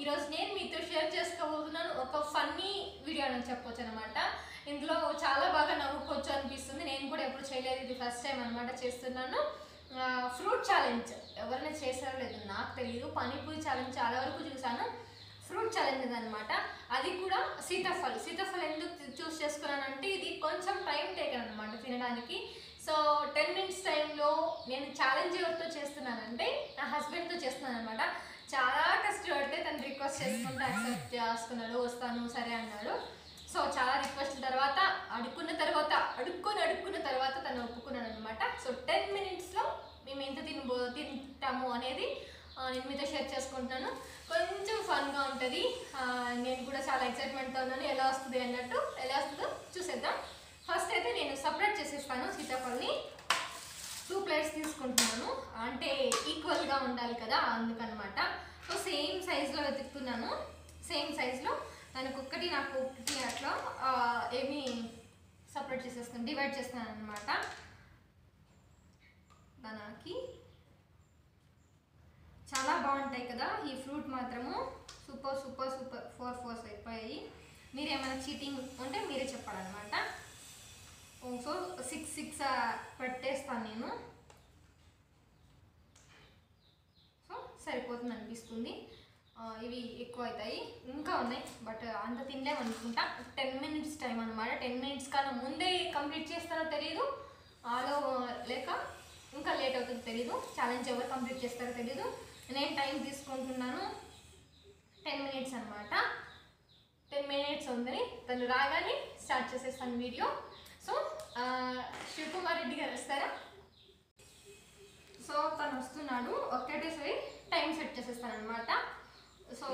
ఈరోజు నేను మీతో షేర్ చేసుకోబోతున్నాను ఒక ఫన్నీ వీడియో అని చెప్పొచ్చు అనమాట ఇందులో చాలా బాగా నవ్వుకోవచ్చు అనిపిస్తుంది నేను కూడా ఎప్పుడు చేయలేదు ఇది ఫస్ట్ టైం అనమాట చేస్తున్నాను ఫ్రూట్ ఛాలెంజ్ ఎవరైనా చేశారో లేదు నాకు తెలియదు పానీపూరి ఛాలెంజ్ చాలా వరకు చూసాను ఫ్రూట్ ఛాలెంజ్ అనమాట అది కూడా సీతాఫల్ సీతాఫల్ ఎందుకు చూస్ చేసుకున్నానంటే ఇది కొంచెం టైం టేకన్ అనమాట తినడానికి సో టెన్ మినిట్స్ టైంలో నేను ఛాలెంజ్ ఎవరితో చేస్తున్నానంటే నా హస్బెండ్తో చేస్తున్నాను అనమాట చాలా కష్టపడితే తను రిక్వెస్ట్ చేసుకుంటే యాక్సెప్ట్ చేసుకున్నాడు వస్తాను సరే అన్నాడు సో చాలా రిక్వెస్ట్ తర్వాత అడుక్కున్న తర్వాత అడుక్కొని అడుక్కున్న తర్వాత తను ఒప్పుకున్నాడు అనమాట సో టెన్ మినిట్స్లో మేము ఎంత తినబో తింటాము అనేది ఆ, నేను మీతో షేర్ చేసుకుంటున్నాను కొంచెం ఫన్గా ఉంటుంది ఆ, నేను కూడా చాలా ఎక్సైట్మెంట్తో ఉన్నాను ఎలా వస్తుంది అన్నట్టు ఎలా వస్తుందో చూసేద్దాం ఫస్ట్ అయితే నేను సపరేట్ చేసేస్తాను సీతాఫల్ని టూ ప్లేట్స్ తీసుకుంటున్నాను అంటే ఈక్వల్గా ఉండాలి కదా అందుకనమాట సో సేమ్ సైజులో వెతుకుతున్నాను సేమ్ సైజులో దానికి ఒక్కటి నాకు ఒకటి అట్లా ఆ, ఏమి సపరేట్ చేసేస్తాను డివైడ్ చేస్తున్నాను అనమాట దానికి చాలా బాగుంటాయి కదా ఈ ఫ్రూట్ మాత్రము super super super four fours అయిపోయాయి మీరు ఏమైనా చీటింగ్ ఉంటే మీరే చెప్పాలన్నమాట సో సిక్స్ సిక్స్ పెట్టేస్తాను నేను సో సరిపోతుంది అనిపిస్తుంది ఆ, ఇవి ఎక్కువ అవుతాయి ఇంకా ఉన్నాయి బట్ అంత తినలేము అనుకుంటా టెన్ మినిట్స్ టైం అనమాట టెన్ మినిట్స్ కన్నా ముందే కంప్లీట్ చేస్తారో తెలియదు ఆలో లేక ఇంకా లేట్ అవుతుందో తెలియదు ఛాలెంజ్ ఎవరు కంప్లీట్ చేస్తారో తెలియదు నేను టైం తీసుకుంటున్నాను టెన్ మినిట్స్ అనమాట టెన్ మినిట్స్ ఉంది తను రాగానే స్టార్ట్ చేసేస్తాను వీడియో సో ఆ, శివకుమార్ రెడ్డి గారు వస్తారా సో తను వస్తున్నాడు ఒక్కటేసారి టైం సెట్ చేసేస్తాను అనమాట సో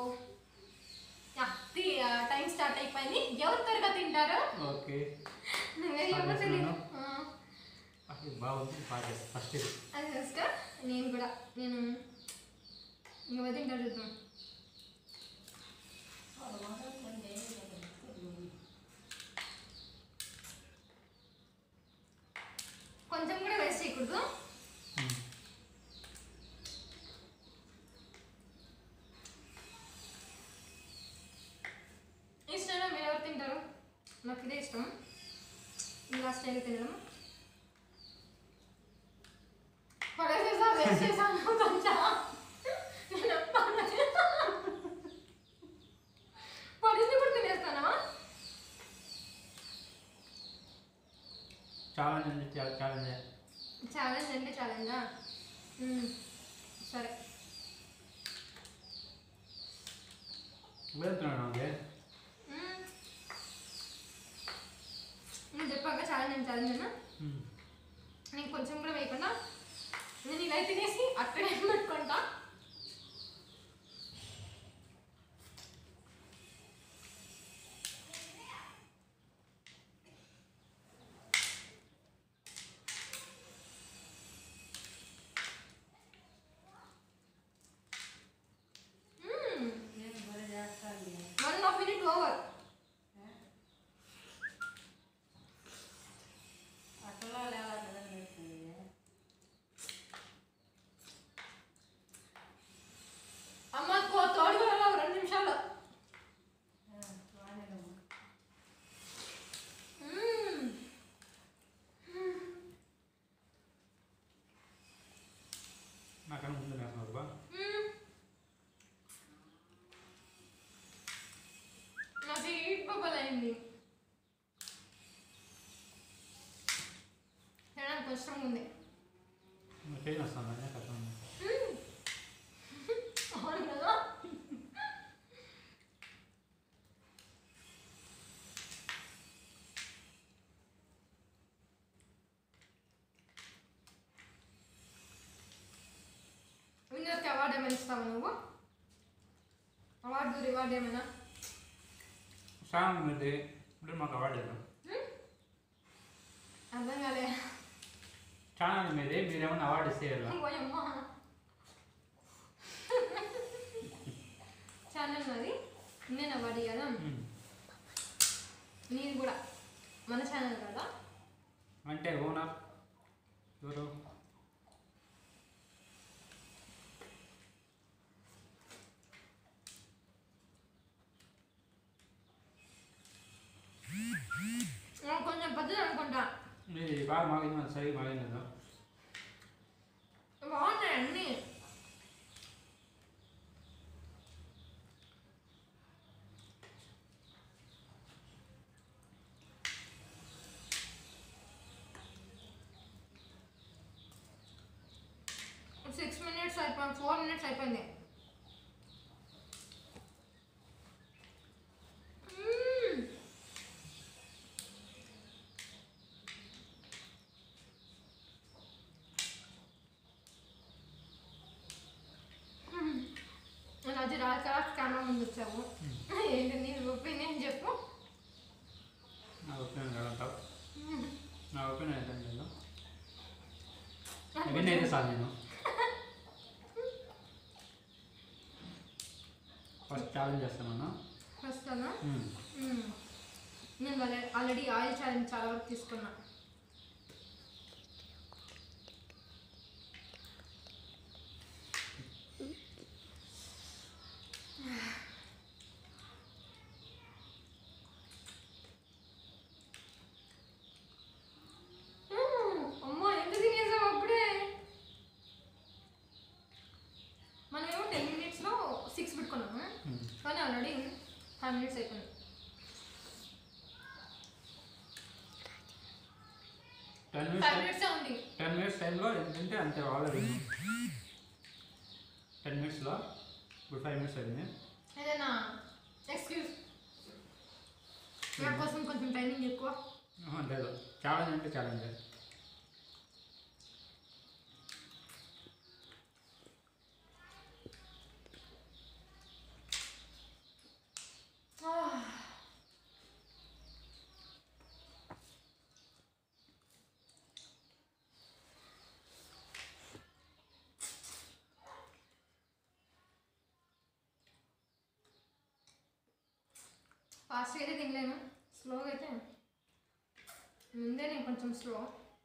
టైం స్టార్ట్ అయిపోయింది ఎవరు త్వరగా తింటారు ఓకే నువ్వే చెప్పు తెలీదు ఆ, అది బాగుంది బాగా ఫస్ట్ ఇది అది ఫస్ట్ నేను కూడా నేను నువ్వు తింటారు చూద్దాం కొంచెం కూడా వేస్ట్ చేయకూడదు మ్మ్. ఇష్టంగా మీరు ఎవరు తింటారు నాకు ఇదే ఇష్టం ఇలా స్టైల్ తినడం పడేసేసా వేస్ట్ చేసాను కొంచెం నేను పడేసి- పడేసి కూడా తినేస్తానా ఛాలెంజ్ ఉంది చా- ఛాలెంజ్ ఛాలెంజ్ అంటే ఛాలెంజా సరే వెళ్తున్నాను ఓకే మ్మ్. నువ్వు చెప్పాక ఛాలెంజ్ అంటే ఛాలెంజ్ అన్నా మ్మ్. నేను కొంచెం కూడా వేయకుండా నేను ఇలా తినేసి అక్కడే పెట్టుకుంటా one and half minute over అమ్మ కో తోడు కూడా రావు, రెండు నిమిషాలు మ్మ్. నాకన్నా ముందు వేస్తున్నారు బా మ్మ్. నాది హీట్ బబల్ అయింది తినడానికి కష్టంగా ఉంది పెయిన్ వస్తుంది అదే కష్టం మ్మ్. అవును కదా విన్నర్కి అవార్డు ఏమైనా ఇస్తావా నువ్వు అవార్డు రివార్డు ఏమైనా సాంగ్ ఉంది ఇప్పుడు మాకు అవార్డు ఇద్దాం అర్థం కాలే ఛానల్ మీదే మీరేమన్నా అవార్డు ఇస్తే ఇలా పోయమ్మా ఛానల్ నాది నేను అవార్డు కదా మ్మ్. నీది కూడా మన ఛానల్ కదా అంటే ఓనర్ ఎవరు సరి బాగాలేదు కదా బాగున్నాయి అన్నీ సిక్స్ మినిట్స్ అయిపోయింది ఫోర్ మినిట్స్ అయిపోయింది మ్మ్. నేను అది రాక కెమెరా ముందు వచ్చావు ఏంటి నీ ఒపీనియన్ చెప్పు నా ఒపీనియన్ కాదంటావు నా ఒపీనియన్ అయితే లేదు విన్ అయితే సార్ నేను ఫస్ట్ ఛాలెంజ్ చేస్తాను వస్తానా మ్మ్. నేను ఆల్రెడీ ఆయిల్ ఛాలెంజ్ చాలా వరకు తీసుకున్నా మ్మ్. అమ్మో ఎంత తినేసావు అప్పుడే మనమేమో టెన్ మినిట్స్లో సిక్స్ పెట్టుకున్నాము కానీ ఆల్రెడీ ఫైవ్ మినిట్స్ అయిపోయింది టెన్ ఫైవ్ మినిట్స్ మినిట్స్ ఉంది టెన్ మినిట్స్ టైంలో ఏంటంటే అంతే ఆల్రెడీ టెన్ మినిట్స్లో ఇప్పుడు ఫైవ్ మినిట్స్ అయింది ఏదైనా ఎక్స్క్యూజ్ నా కోసం కొంచెం టైమింగ్ ఎక్కువ ఆహా, లేదు ఛాలెంజ్ అంటే ఛాలెంజ్ ఫాస్ట్గా అయితే తినలేను స్లోగా అయితే ముందే నేను కొంచెం స్లో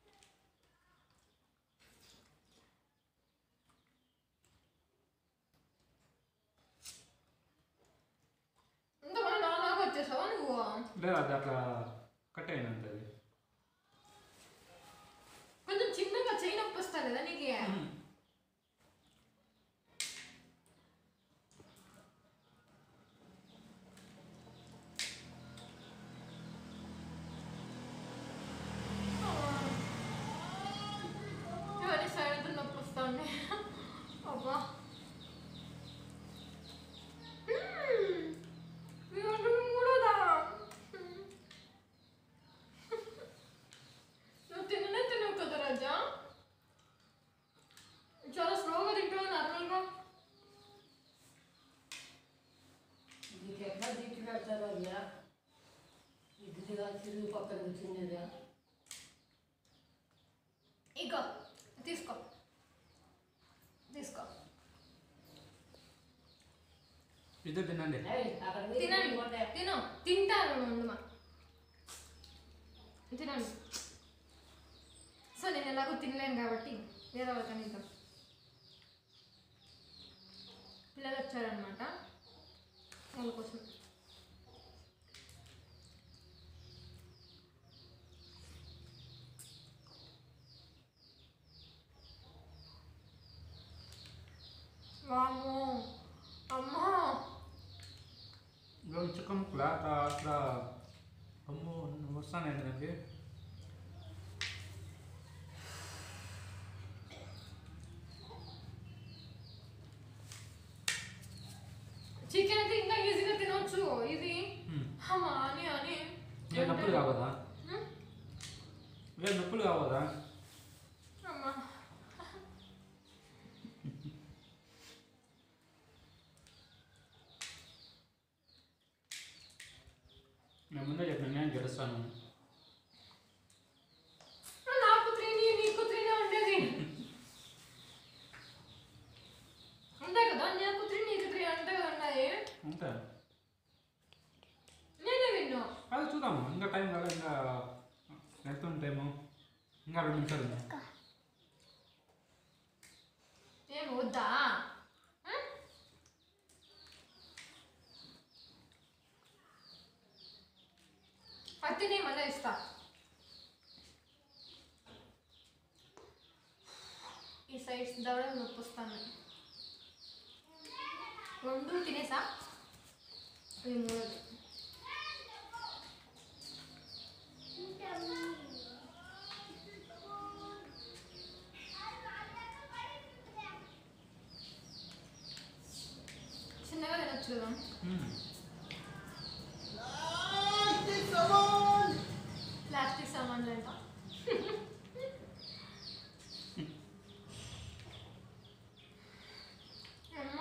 ఇంకా మళ్ళీ నాలాగా వచ్చేసావా నువ్వు లేదు అది అట్లా కట్ అయింది అంతే అది కొంచెం చిన్నగా చేయి నొప్పి వస్తుంది కదా నీకు ఇవన్నీ సైడ్ నొప్పి వస్తుంది అబ్బా మ్మ్. ఇవన్నీ మూడోదా నువ్వు తిననే తినవు కదా రాజా చాలా స్లోగా తింటావు నార్మల్గా నీకు ఎట్లా దిక్కు పెడతారో అయ్యా ఇదిగా తిరుగు పక్కన కూర్చునేదా ఇగో తీసుకో తీసుకో ఇద్దరు తినండి ఏయ్, అక్కడ మీరు తినండి తినకుండా తిను తింటాను ముందుమా తినండి సో నేను ఎలాగో తినలేను కాబట్టి వేరే వాళ్ళకని ఇద్దాం పిల్లలు వచ్చారనమాట వాళ్ళ కోసం వామ్మో అమ్మా ఇంకా చికెన్ క్లాత్ అట్లా అమ్మో వస్తాను ఏంటంటే చికెన్ అయితే ఇంకా ఈజీగా తినొచ్చు ఇది అమ్మా అని అని ఏ నొప్పులు కావదా హ్మ్? ఏ నొప్పులు కావదా అమ్మా నేను ముందే చెప్పాను నేను గెలుస్తాను నాకు త్రీని నీకు త్రీనే ఉండేది అంతే కదా నాకు త్రీ నీకు త్రీ అంతే కదా ఉన్నాయి అంతే నేనే విన్నా అది చూద్దాము ఇంకా టైం కాదు ఇంకా ఎంత టైము ఇంకా రెండు నిమిషాలు ఉంది ఏం వద్దా ఆ? అది తినే మళ్ళీ ఇస్తా వేసి దవడ నొప్పి వస్తాను రెండు తినేసా ఇది మూడోది చిన్నగా తినొచ్చు కదా మ్మ్. ప్లాస్టిక్ సామాన్లు అంట అమ్మ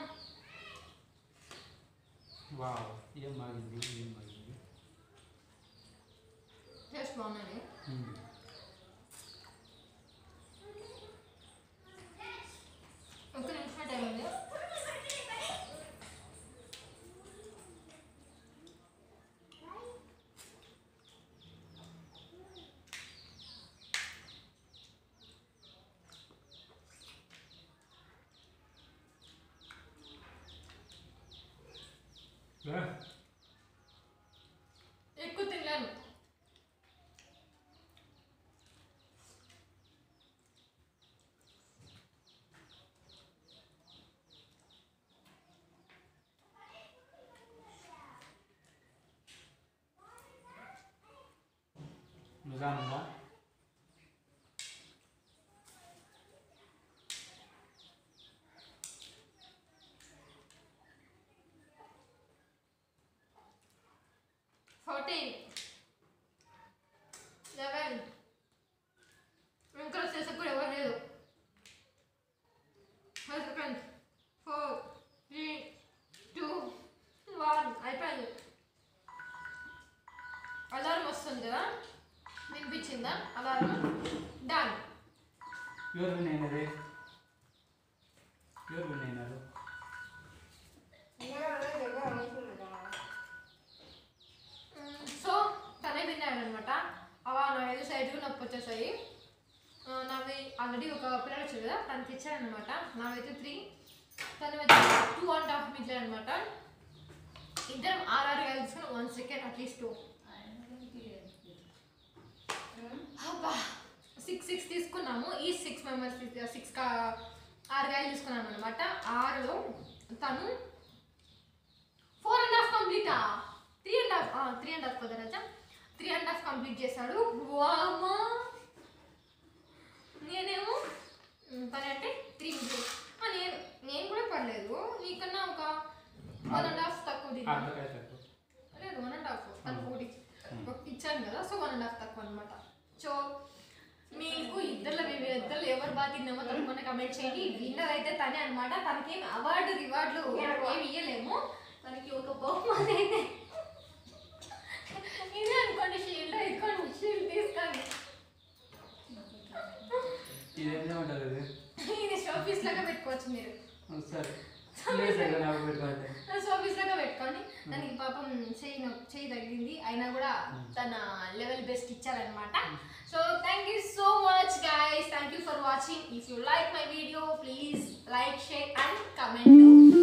వావ్ ఏం మాగింది ఏం మాగింది టేస్ట్ బాగున్నాయి మ్మ్. ఒక నిమిషం టైం ఉంది ఏ, ఎక్కువ తినలేను నిజానంగా ఫోర్టీన్ లెవెన్ ఇంకా వచ్చేసి కూడా ఎవరు లేదు five seconds four three two one అయిపోయింది అలారం వస్తుంది కదా వినిపించిందా అలారం డన్ ఎవరు విన్ అయినది ఎవరు విన్ అయినారు సో తనే విన్నాడు అనమాట అలా నా ఐదు సైడ్లు నొప్పి వచ్చేసాయి ఆ, నావి ఆల్రెడీ ఒక పిల్లలు వచ్చారు కదా తనకి ఇచ్చానమాట నావైతే త్రీ తను అయితే టూ అండ్ హాఫ్ మిగిలాయి అనమాట ఇద్దరం ఆర్ఆర్ కలిసి వన్ సెకండ్ అట్లీస్ట్ టూ అబ్బా సిక్స్ సిక్స్ తీసుకున్నాము ఈ సిక్స్ మెంబర్స్ సిక్స్ కా ఆరు గాయలు తీసుకున్నాము అనమాట ఆరులో తను ఫోర్ అండ్ హాఫ్ కంప్లీటా three and half three and half కదా Raja three and half complete చేశాడు వామా నేనేమో ఉమ్, పని అంటే త్రీ నేను నేను కూడా పడలేదు నీకన్నా ఒక వన్ అండ్ హాఫ్ తక్కువ తిన్నా అర్థకాయ తక్కువ లేదు వన్ అండ్ హాఫ్ తను ఒకటి ఒకటి ఇచ్చాను కదా సో వన్ అండ్ హాఫ్ తక్కువ అనమాట సో మీకు ఇద్దరు ఇద్దరు ఎవరు బాగా తిన్నామో తప్పకుండా కమెంట్ చేయండి విన్నర్ అయితే తనే అనమాట తనకేం అవార్డు రివార్డులు ఏమి ఇవ్వలేము తనకి ఒక బహుమతి అయితే ఇదే అనుకోండి షీల్డ్ ఇదిగోండి షీల్డ్ తీసుకోండి ఇది ఏమంటారు ఇది ఇది షోపీస్ లాగా పెట్టుకోవచ్చు మీరు సరే లేదు సరే నాకు పెట్టుకోవాలి షోపీస్ లాగా పెట్టుకోండి దానికి పాపం చేయి నొ- చేయి తగిలింది అయినా కూడా తన లెవెల్ బెస్ట్ ఇచ్చారనమాట so thank you so much guys thank you for watching if you like my video please like share and comment